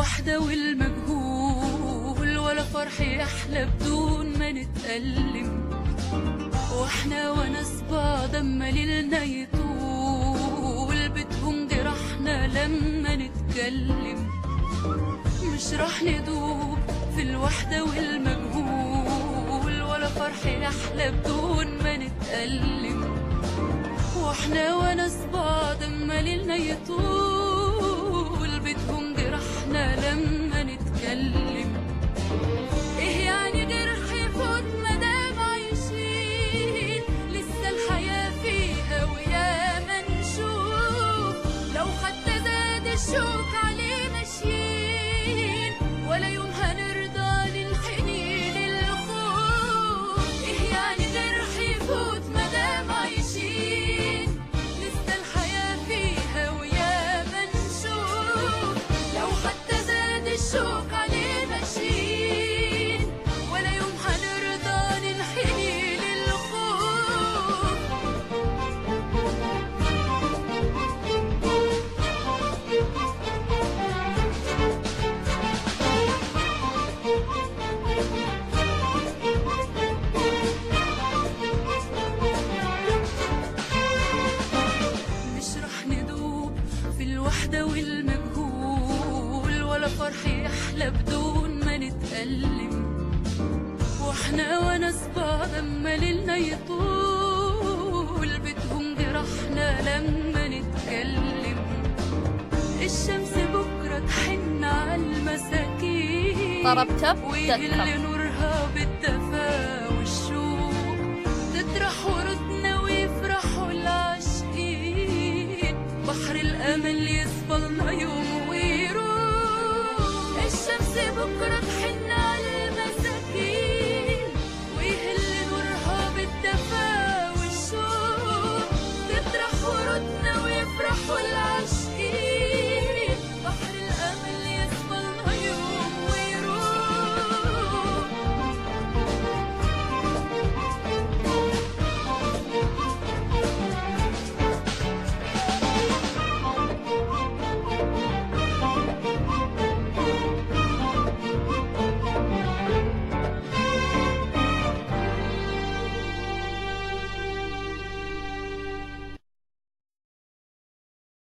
الوحدة والمجهول ولا فرح يحلى بدون ما نتألم واحنا وناس بعض اما ليلنا يطول بتهون جرحنا لما نتكلم مش راح ندوب في الوحدة والمجهول ولا فرح يحلى بدون ما نتألم واحنا وناس بعض اما ليلنا يطول بتهون جرحنا لما نتكلم ايه يعني جرح يفوت مدام عايشين لسه الحياة فيها وياما نشوف لو حتى زاد الشوك عليه ماشيين ولا يوم هنرضى للحنين للخوف ايه يعني جرح يفوت مدام عايشين لسه الحياة فيها وياما نشوف لو حتى زاد الشوك عليه ماشيين ولا يوم هنرضى ننحني للخوف مش رح ندوب في الوحدة والمجهول ولا فرح يحلى بدون ما نتألم واحنا وناس بعض اما ليلنا يطول بتهون جرحنا لما نتكلم الشمس بكرة تحن على المساكين طرب تب ويهل تذكر. نورها بالدفا والشوق تطرح وردنا ويفرحوا العاشقين بحر الامل يصفى لنا يوم